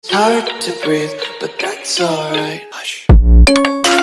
It's hard to breathe, but that's alright. Hush.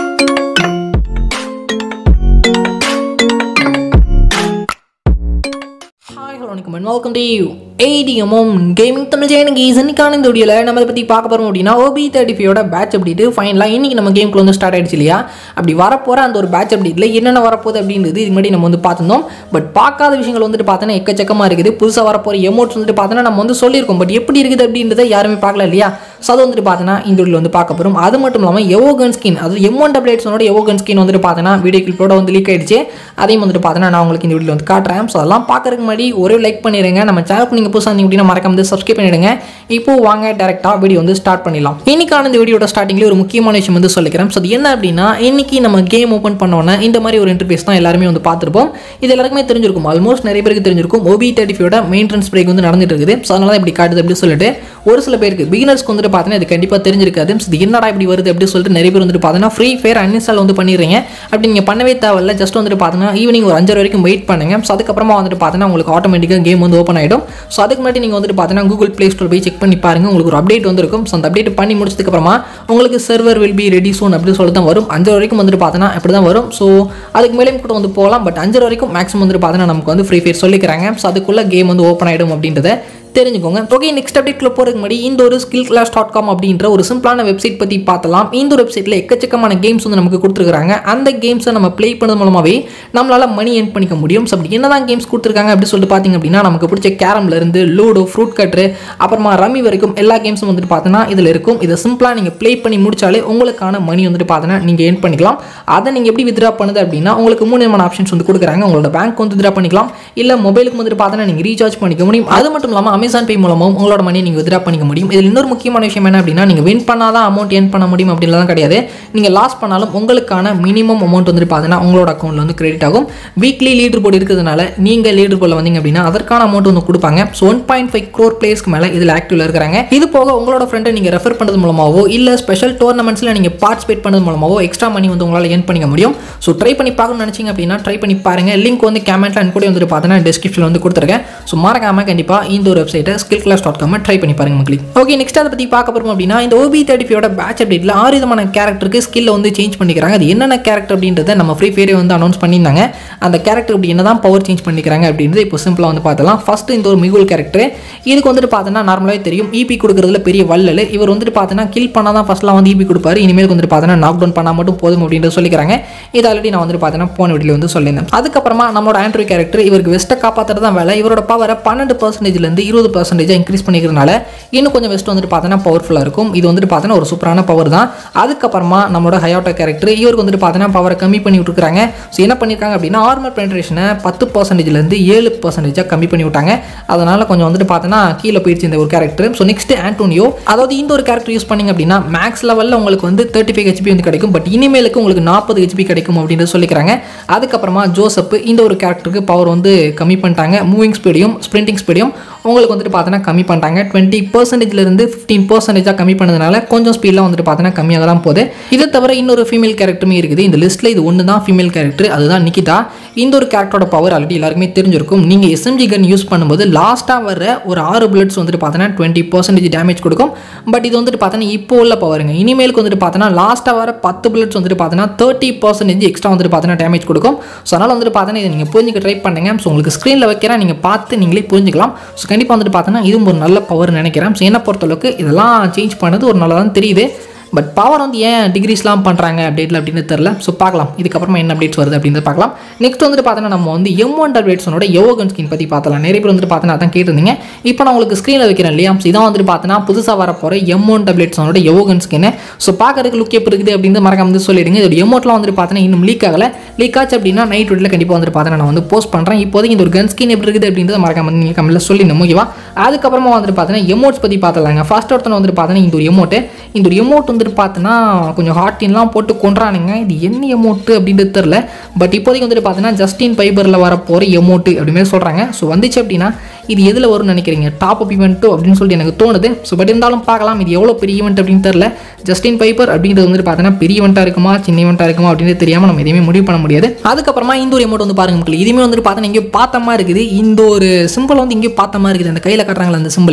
Hi hello வணக்கம் and welcome to ATMM gaming Tamil ஜெயன் கீஸ் இன்னைக்கான இந்த வீடியோவில் நம்ம இதை பற்றி பார்க்க போகிறோம் அப்படின்னா ஓபி தேர்ட்டி ஃபைவோட பேட்ச் அப்டேட் ஃபைனலாக இன்றைக்கி நம்ம கேம்க்குள்ள வந்து ஸ்டார்ட் ஆயிடுச்சு இல்லையா அப்படி வரப்போகிற அந்த ஒரு பேட்ச் அப்டேட்டில் என்னென்ன வரப்போகுது அப்படின்றது இதுக்கு முன்னாடி நம்ம வந்து பார்த்துருந்தோம் பட் பார்க்காத விஷயங்கள் வந்துட்டு பார்த்தோன்னா எக்கச்சக்கமாக இருக்குது புதுசாக வரப்போகிற எமோட்ஸ் வந்துட்டு பார்த்தோன்னா நம்ம வந்து சொல்லியிருக்கோம் பட் எப்படி இருக்குது அப்படின்றத யாருமே பார்க்கல இல்லையா ஸோ அது வந்துட்டு பார்த்தோன்னா இந்த வீடியோவில் வந்து பார்க்க போகிறோம் அது மட்டும் இல்லாமல் எவோகன் ஸ்கின் அது எம்ஒன் அப்டேட்ஸோட எவோகன் ஸ்கின் வந்துட்டு பார்த்தோன்னா வீடியோ கிளிப்போட வந்து லீக் ஆயிடுச்சு அதையும் வந்துட்டு பார்த்தோன்னா நான் உங்களுக்கு இந்த வீடியோ வந்து காட்டுறேன் ஸோ அதெல்லாம் பார்க்கறதுக்கு முன்னாடி ஒரே லைக் பண்ணிடுங்க நம்ம சேனலுக்கு நீங்கள் புதுசாக இருந்தீங்க அப்படின்னா மறக்காம வந்து சப்ஸ்கிரைப் பண்ணிடுங்க இப்போ வாங்க டேரெக்டாக வீடியோ வந்து ஸ்டார்ட் பண்ணிடலாம் இன்னைக்கான இந்த வீடியோட ஸ்டார்டிங்லேயே ஒரு முக்கியமான விஷயம் வந்து சொல்லிக்கிறேன் ஸோ அது என்ன அப்படின்னா இன்னைக்கு நம்ம கேம் ஓப்பன் பண்ணோன்னே இந்த மாதிரி ஒரு இன்டர்ஃபேஸ் தான் எல்லாருமே வந்து பார்த்துருப்போம் இது எல்லாருக்குமே தெரிஞ்சிருக்கும் ஆல்மோஸ்ட் நிறைய பேருக்கு தெரிஞ்சிருக்கும் ஓபி தேர்ட்டி ஃபைவோட மெயின்டெனன்ஸ் பிரேக் வந்து நடந்துட்டு இருக்குது ஸோ அதனால தான் இப்படி காட்டுது அப்படின்னு சொல்லிட்டு ஒரு சில பேருக்கு பிகினர்ஸ்க்கு வந்துட்டு பார்த்தீங்கன்னா இது கண்டிப்பாக தெரிஞ்சிருக்காது So, இது என்னடா இப்படி வருது அப்படின்னு சொல்லிட்டு நிறைய பேர் வந்துட்டு பார்த்தீங்கன்னா ஃப்ரீ ஃபயர் அன்இன்ஸ்டால் வந்து பண்ணிடுறீங்க அப்படி நீங்கள் பண்ணவே தேவையில்ல ஜஸ்ட் வந்துட்டு பார்த்தீங்கன்னா ஈவினிங் ஒரு அஞ்சரை வரைக்கும் வெயிட் பண்ணுங்க ஸோ அதுக்கப்புறமா வந்துட்டு பார்த்தீங்கன்னா உங்களுக்கு ஆட்டோமேட்டிக்காக கேம் வந்து ஓப்பன் ஆகிடும் ஸோ அதுக்கு முன்னாடி நீங்கள் வந்துட்டு பார்த்தீங்கன்னா கூகுள் ப்ளே ஸ்டோர் போய் செக் பண்ணி பாருங்க உங்களுக்கு ஒரு அப்டேட் வந்திருக்கும் ஸோ அந்த அப்டேட் பண்ணி முடிச்சதுக்கப்புறமா உங்களுக்கு server will be ready soon அப்படின்னு சொல்லி தான் வரும் அஞ்சரை வரைக்கும் வந்துட்டு பார்த்தீங்கன்னா அப்படி தான் வரும் ஸோ அதுக்கு மேலேயும் கூட வந்து போகலாம் பட் அஞ்சரை வரைக்கும் மேக்ஸிமம் வந்துட்டு பார்த்தீங்கன்னா நமக்கு வந்து ஃப்ரீ ஃபயர் சொல்லிக்கிறாங்க ஸோ அதுக்குள்ளே கேம் வந்து ஓப்பன் ஆகிடும் அப்படின்றத தெரிஞ்சுக்கோங்க ஓகே நெக்ஸ்ட் அப்டேட்ல போகிறதுக்கு முன்னாடி இந்த ஒரு ஸ்கில் கிளாஸ் டாட் காம் அப்படின்ற ஒரு சிம்பிளான வெப்சைட் பற்றி பார்த்தலாம் இந்த ஒரு வெப்சைட்டில் எக்கச்சக்கமான கேம்ஸ் வந்து நமக்கு கொடுத்துருக்காங்க அந்த கேம்ஸை நம்ம ப்ளே பண்ணது மூலமாகவே நம்மளால் மணி எர்ன் பண்ணிக்க முடியும் ஸோ அப்படி என்னதான் கேம்ஸ் கொடுத்துருக்காங்க அப்படின்னு சொல்லிட்டு பார்த்தீங்க அப்படின்னா நமக்கு பிடிச்ச கேரம்ல இருந்து லூடோ ஃப்ரூட் கட்ரு அப்புறமா ரம்மி வரைக்கும் எல்லா கேம்ஸும் வந்துட்டு பார்த்தோன்னா இதில் இருக்கும் இதை சிம்பிளாக நீங்கள் ப்ளே பண்ணி முடிச்சாலே உங்களுக்கான மணி வந்துட்டு பார்த்தோன்னா நீங்கள் ஏர்ன் பண்ணிக்கலாம் அதை நீங்கள் எப்படி வித்ரா பண்ணுது அப்படின்னா உங்களுக்கு மூணு விதமான ஆப்ஷன்ஸ் வந்து கொடுக்குறாங்க உங்களோட பேங்க் வந்து வித்ரா பண்ணிக்கலாம் இல்லை மொபைலுக்கு வந்துட்டு பார்த்தோன்னா நீங்கள் ரீசார்ஜ் பண்ணிக்க முடியும் அது மட்டும் இல்லாமல் அமேசான் பே மூலமாகவும் உங்களோட மணி நீங்கள் வித்ரா பண்ணிக்க முடியும் இதில் இன்னொரு முக்கியமான விஷயம் என்ன அப்படின்னா நீங்கள் வின் பண்ணாதான் அமௌண்ட் ஏர்ன் பண்ண முடியும் அப்படின்லாம் கிடையாது நீங்கள் லாஸ் பண்ணாலும் உங்களுக்கான மினிமம் அமௌண்ட் வந்துட்டு பார்த்தீங்கன்னா உங்களோட அக்கௌண்ட்டில் வந்து கிரெடிட் ஆகும் வீக்லி லீடர் போர்டு இருக்கிறதுனால நீங்கள் லீடர் போர்டில் வந்தீங்க அப்படின்னா அதற்கான அமௌண்ட் வந்து கொடுப்பாங்க so one point five crore பிளேஸ்க்கு மேலே இதில் ஆக்டிவில் இருக்கிறாங்க இது போக உங்களோட ஃப்ரெண்டை நீங்கள் ரெஃபர் பண்ணுறது மூலமாகவோ இல்லை ஸ்பெஷல் டோர்னமெண்ட்ஸில் நீங்கள் பார்ட்டிசிபேட் பண்ணது மூலமாகவோ எக்ஸ்ட்ரா மணி வந்து உங்களால் ஏர்ன் பண்ணிக்க முடியும் ஸோ ட்ரை பண்ணி பார்க்கணும்னு நினச்சிங்க அப்படின்னா ட்ரை பண்ணி பாருங்க லிங்க் வந்து கமெண்ட்ல கூட வந்துட்டு பார்த்தீங்கன்னா டிஸ்கிரிப்ஷனில் வந்து கொடுத்துருக்கேன் ஸோ மறக்காம கண்டிப்பாக இந்த ஒரு வெப்சைட்டை skill class dot com try பண்ணி பாருங்க மக்களே ஓகே நெக்ஸ்ட் அதை பற்றி பார்க்க போகிறோம் அப்படின்னா இந்த ஓபி தேர்ட்டி ஃபைவோட பேட்ச் அப்டேட்டில் ஆறு விதமான கேரக்டருக்கு ஸ்கில்ல வந்து சேஞ்ச் பண்ணிக்கிறாங்க அது என்னென்ன கேரக்டர் அப்படின்றத நம்ம ஃப்ரீ ஃபயரே வந்து அனௌன்ஸ் பண்ணியிருந்தாங்க அந்த கேரக்டர் அப்படி என்ன தான் பவர் சேஞ்ச் பண்ணிக்கிறாங்க அப்படின்றது இப்போ சிம்பிளாக வந்து பார்த்தலாம் ஃபர்ஸ்ட் இந்த ஒரு மிகுல் கேரக்டர் இதுக்கு வந்துட்டு பார்த்தோன்னா நார்மலாகவே தெரியும் இபி கொடுக்குறதுல பெரிய வல்லல் இவர் வந்துட்டு பார்த்தோன்னா கில் பண்ணால் தான் ஃபஸ்ட்லாம் வந்து இபி கொடுப்பாரு இனிமேல் வந்துட்டு பார்த்தோன்னா நாக் டவுன் பண்ணால் மட்டும் போதும் அப்படின்றது சொல்லிக்கிறாங்க இது ஆல்ரெடி நான் வந்துட்டு பார்த்தோன்னா போன வீடியோ வந்து சொல்லியிருந்தேன் அதுக்கப்புறமா நம்மளோட ஆண்ட்ரூ கேரக்டர் இவருக்கு வெஸ்ட்டை காப்பாற்றுறது தான் வேலை இவரோட பவரை பன்னெண்டு பர்சன்டேஜ்லேருந்து இருபது பர்சன்டேஜாக இன்க்ரீஸ் பண்ணிக்கிறதுனால இன்னும் கொஞ்சம் வெஸ்ட் வந்துட்டு பார்த்தோன்னா பவர்ஃபுல்லாக இருக்கும் இது வந்துட்டு பார்த்தோன்னா ஒரு சூப்பரான பவர் தான் அதுக்கப்புறமா நம்மளோட ஹயோட்டா கேரக்டர் இவருக்கு வந்துட்டு பார்த்தோன்னா பவரை கம்மி பண்ணி விட்டுருக்காங்க ஸோ என்ன பண்ணியிருக்காங்க அப்படின்னா ஆர்மர் பென்ட்ரேஷனை பத்து பர்சன்டேஜ்லேருந்து ஏழு பர்சன்டேஜாக கம்மி பண்ணி விட்டாங்க அதனால் கொஞ்சம் வந்துட்டு பார்த்தோன்னா கீழே போயிடுச்சு இந்த ஒரு கேரக்டர் ஸோ நெக்ஸ்ட் ஆண்டோனியோ அதாவது இந்த ஒரு கேரக்டர் யூஸ் பண்ணிங்க அப்படின்னா மேக்ஸ் லெவலில் உங்களுக்கு வந்து தேர்ட்டி ஃபைவ் ஹெச்பி வந்து கிடைக்கும் பட் இனிமேலுக்கு உங்களுக்கு நாற்பது ஹெச்பி கிடைக்கும் அப்படின்றது சொல்லிக்கிறாங்க அதுக்கப்புறமா ஜோசப் இந்த ஒரு கேரக்டருக்கு பவர் வந்து கம்மி பண்ணிட்டாங்க மூவிங் ஸ்பீடையும் ஸ்ப்ரிண்டிங் ஸ்பீடையும் உங்களுக்கு வந்துட்டு பார்த்தோன்னா கம்மி பண்ணிட்டாங்க டுவெண்ட்டி பர்சன்டேஜ்லேருந்து ஃபிஃப்டீன் பர்சன்டேஜாக கம்மி பண்ணதுனால கொஞ்சம் ஸ்பீட்லாம் வந்துட்டு பார்த்தோன்னா கம்மியாக தான் போகுது இதை தவிர இன்னொரு ஃபீமேல் கேரக்டருமே இருக்குது இந்த லிஸ்ட்டில் இது ஒன்று தான் ஃபீமேல் கேரக்டர் அதுதான் நிக்கிதா இந்த ஒரு கேரக்டரோட பவர் ஆல்ரெடி எல்லாருக்குமே தெரிஞ்சிருக்கும் நீங்கள் எஸ்எம்ஜி கன் யூஸ் பண்ணும்போது லாஸ்ட்டாக வர ஒரு ஆறு புல்லட்ஸ் வந்துட்டு பார்த்தோன்னா டுவெண்ட்டி பர்சன்டேஜ் டேமேஜ் கொடுக்கும் பட் இது வந்துட்டு பார்த்தோன்னா இப்போ உள்ள பவருங்க இனிமேலுக்கு வந்துட்டு பார்த்தோன்னா லாஸ்ட்டாக வர பத்து புல்லட்ஸ் வந்துட்டு பார்த்தோன்னா தேர்ட்டி பர்சன்டேஜ் எக்ஸ்ட்ரா வந்துட்டு பார்த்தோன்னா டேமேஜ் கொடுக்கும் ஸோ அதனால் வந்துட்டு பார்த்தோன்னா இதை நீங்கள் புரிஞ்சுக்க ட்ரை பண்ணுங்க ஸோ உங்களுக்கு ஸ்க்ரீனில் வைக்கிறேன் நீங்கள் பார்த்து நீங்களே புரிஞ்சுக்கலாம் ஸோ கண்டிப்பாக வந்துட்டு பார்த்தோன்னா இதுவும் ஒரு நல்ல பவர் நினைக்கிறேன் ஸோ என்ன பொறுத்தளவுக்கு இதெல்லாம் சேஞ்ச் பண்ணது ஒரு நல்லதான் தெரியுது பட் பவர் வந்து ஏன் டிகிரிஸ்லாம் பண்ணுறாங்க அப்டேட்டில் அப்படின்னு தெரில ஸோ பார்க்கலாம் இதுக்கப்புறமா என்ன அப்டேட்ஸ் வருது அப்படின்னு பார்க்கலாம் நெக்ஸ்ட் வந்துட்டு பார்த்தோன்னா நம்ம வந்து எம் ஒன் அப்டேட்ஸோட யோகன் ஸ்கின் பற்றி பார்த்தலாம் நிறைய பேர் வந்துட்டு பார்த்தோன்னா அதான் கேட்டிருந்தீங்க இப்போ நான் உங்களுக்கு ஸ்க்ரீனில் வைக்கிறேன் இல்லையா ஸோ இதான் வந்துட்டு பார்த்தோன்னா புதுசாக வர போகிற எம் ஒன் டப்ளேட்ஸோட யோகன் ஸ்கின் ஸோ பார்க்கறதுக்கு லுக் எப்படி இருக்குது அப்படின்னு மறக்காம வந்து சொல்லிடுங்க இதோட எமௌண்ட்லாம் வந்துட்டு பார்த்தோன்னா இன்னும் லீக் ஆகலை லீக் ஆச்சு அப்படின்னா நைட் வீட்டில் கண்டிப்பாக வந்துட்டு பார்த்தோன்னா நான் வந்து போஸ்ட் பண்ணுறேன் இப்போதைக்கு இந்த ஒரு கன் ஸ்கின் எப்படி இருக்குது அப்படின்றத மறக்காம வந்து நீங்கள் கம்மியில் சொல்லிடணும் ஓகேவா அதுக்கப்புறமா வந்துட்டு பார்த்தோன்னா எமோட்ஸ் பற்றி பார்த்தலாங்க ஃபர்ஸ்ட் ஒருத்தனை வந்துட்டு பார்த்தோன்னா இந்த ஒரு எமௌண்ட்டு இந்த ஒரு எமௌண்ட் வந்துட்டு பார்த்தோன்னா கொஞ்சம் ஹார்டின்லாம் போட்டு கொண்டுறானுங்க இது என்ன எமௌண்ட்டு அப்படின்றது தெரில பட் இப்போதைக்கு வந்துட்டு பார்த்தோன்னா ஜஸ்டின் ஃபைபரில் வர போகிற எமௌண்ட்டு அப்படின்னு சொல்கிறாங்க ஸோ வந்துச்சு அப்படின்னா இது எதில் வரும்னு நினைக்கிறீங்க டாப் அப் ஈவெண்ட்டோ அப்படின்னு சொல்லிட்டு எனக்கு தோணுது ஸோ பட் இருந்தாலும் பார்க்கலாம் இது எவ்வளோ பெரிய ஈவெண்ட் அப்படின்னு தெரில ஜஸ்டின் பைப்பர் அப்படின்றது வந்துட்டு பார்த்தோன்னா பெரிய ஈவெண்ட்டாக இருக்குமா சின்ன ஈவெண்ட்டாக இருக்குமா அப்படின்றது தெரியாமல் நம்ம எதையுமே முடிவு பண்ண முடியாது அதுக்கப்புறமா இந்த ஒரு எமௌண்ட் வந்து பாருங்க மக்கள் இதுவுமே வந்துட்டு பார்த்தோன்னா இங்கே பார்த்தமா இருக்குது இந்த ஒரு சிம்பிள் வந்து இங்கே பார்த்தமா இருக்குது அந்த கையில் காட்டுறாங்களா அந்த சிம்பிள்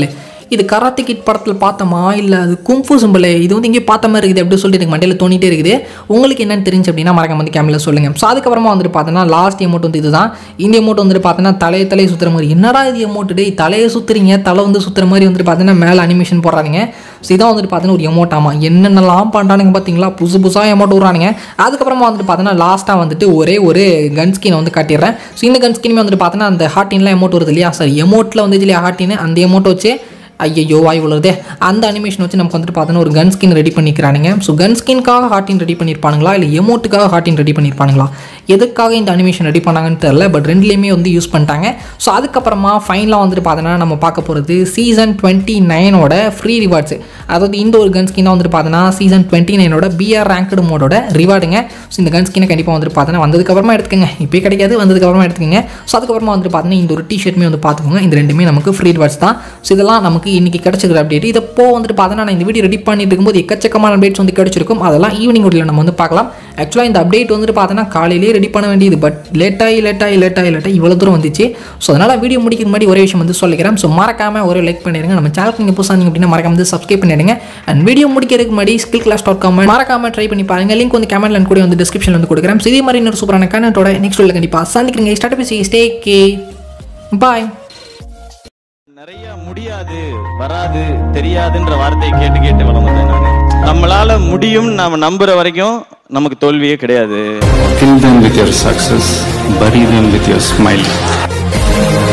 இது கராத்தே கிட் படத்தில் பார்த்தோமா இல்லை அது கும்ஃபு சிம்பிள் இது வந்து எங்கேயும் பார்த்த மாதிரி இருக்குது எப்படி சொல்லிட்டு எனக்கு மண்டையில் தோணிட்டே இருக்குது உங்களுக்கு என்னன்னு தெரிஞ்சு அப்படின்னா மறக்காம வந்து கேமரா சொல்லுங்கள் ஸோ அதுக்கப்புறமா வந்துட்டு பார்த்தோன்னா லாஸ்ட் எமௌண்ட் வந்து இதுதான் இந்த எமௌண்ட் வந்துட்டு பார்த்தோன்னா தலையை தலையை சுற்றுற மாதிரி என்னடா இது எமௌண்ட் டேய் தலையை சுற்றுறீங்க தலை வந்து சுற்றுற மாதிரி வந்துட்டு பார்த்தீங்கன்னா மேலே அனிமேஷன் போடுறாங்க ஸோ இதான் வந்துட்டு பார்த்தீங்கன்னா ஒரு எமௌண்ட் ஆமாம் என்னென்னலாம் பண்ணுறானுங்க பார்த்தீங்களா புதுசு புதுசாக எமௌண்ட் விட்றானுங்க அதுக்கப்புறமா வந்துட்டு பார்த்தீங்கன்னா லாஸ்ட்டாக வந்துட்டு ஒரே ஒரு கன் ஸ்கினை வந்து காட்டிடுறேன் ஸோ இந்த கன் ஸ்கினுமே வந்துட்டு பார்த்தீங்கன்னா அந்த ஹார்டின்லாம் எமௌண்ட் வருது இல்லையா சார் எமௌண்ட்டில் வந்து இல்லையா ஹார்டின் அந்த எமௌண்ட் வச்சு ஐயோ வாய் உள்ளதே அந்த அனிமேஷன் வச்சு நமக்கு வந்துட்டு பார்த்தோன்னா ஒரு கன் ஸ்கின் ரெடி பண்ணிக்கிறானுங்க ஸோ கன் ஸ்கின்காக ஹார்டின் ரெடி பண்ணியிருப்பானுங்களா இல்லை எமௌண்ட்டுக்காக ஹார்டின் ரெடி பண்ணியிருப்பானுங்களா எதுக்காக இந்த அனிமேஷன் ரெடி பண்ணாங்கன்னு தெரில பட் ரெண்டுலேயுமே வந்து யூஸ் பண்ணிட்டாங்க ஸோ அதுக்கப்புறமா ஃபைனலாக வந்துட்டு பார்த்தோன்னா நம்ம பார்க்க போகிறது சீசன் டுவெண்ட்டி நைனோட ஃப்ரீ ரிவார்ட்ஸ் அதாவது இந்த ஒரு கன் ஸ்கின்னாக வந்துட்டு பார்த்தோன்னா சீசன் டுவெண்ட்டி நைனோட பிஆர் ரேங்க்டு மோடோட ரிவார்டுங்க ஸோ இந்த கன் ஸ்கினை கண்டிப்பாக வந்துட்டு பார்த்தோன்னா வந்ததுக்கப்புறமா எடுத்துக்கங்க இப்போ கிடைக்காது வந்ததுக்கப்புறமா எடுத்துக்கங்க ஸோ அதுக்கப்புறமா வந்துட்டு பார்த்தீங்கன்னா இந்த ஒரு டிஷர்ட்டுமே வந்து பார்த்துக்கோங்க இந்த ரெண்டுமே நமக்கு ஃப்ரீ ரிவார்ட்ஸ் தான் ஸோ இதெல்லாம் நமக்கு இன்னைக்கு கிடைச்சிக்கிற அப்டேட் இதை போ வந்துட்டு பார்த்தோன்னா நான் இந்த வீடியோ ரெடி பண்ணிட்டு இருக்கும்போது எக்கச்சக்கமான அப்டேட்ஸ் வந்து கிடைச்சிருக்கும் அதெல்லாம் ஈவினிங் வீடியோவில் நம்ம வந்து பார்க்கலாம் ஆக்சுவலாக இந்த அப்டேட் வந்துட்டு பார்த்தோன்னா காலையிலேயே ரெடி பண்ண வேண்டியது பட் லேட்டாகி லேட்டாகி லேட்டாகி லேட்டாகி இவ்வளோ தூரம் வந்துச்சு ஸோ அதனால் வீடியோ முடிக்கிற முன்னாடி ஒரே விஷயம் வந்து சொல்லிக்கிறேன் ஸோ மறக்காம ஒரு லைக் பண்ணிடுங்க நம்ம சேனலுக்கு நீங்கள் புதுசாக இருந்தீங்க அப்படின்னா மறக்காம வந்து சப்ஸ்கிரைப் பண்ணிடுங்க அண்ட் வீடியோ முடிக்கிறதுக்கு முன்னாடி ஸ்கில் கிளாஸ் டாட் காம் மறக்காம ட்ரை பண்ணி பாருங்க லிங்க் வந்து கேமரா கூட வந்து டிஸ்கிரிப்ஷனில் வந்து கொடுக்குறேன் So இதே மாதிரி இன்னொரு சூப்பரான கண்டோட நெக்ஸ்ட் உள்ள கண்டிப்பாக சந்திக்கிறீங்க ஸ்டார்ட் பேசி ஸ்டே கே பாய் நிறைய முடியாது வராது தெரியாதுன்ற வார்த்தையை கேட்டு கேட்டு வளர்ந்தேன் நானு நம்மளால முடியும் நாம நம்புற வரைக்கும் நமக்கு தோல்வியே கிடையாது Kill them with your success, bury them with your smile.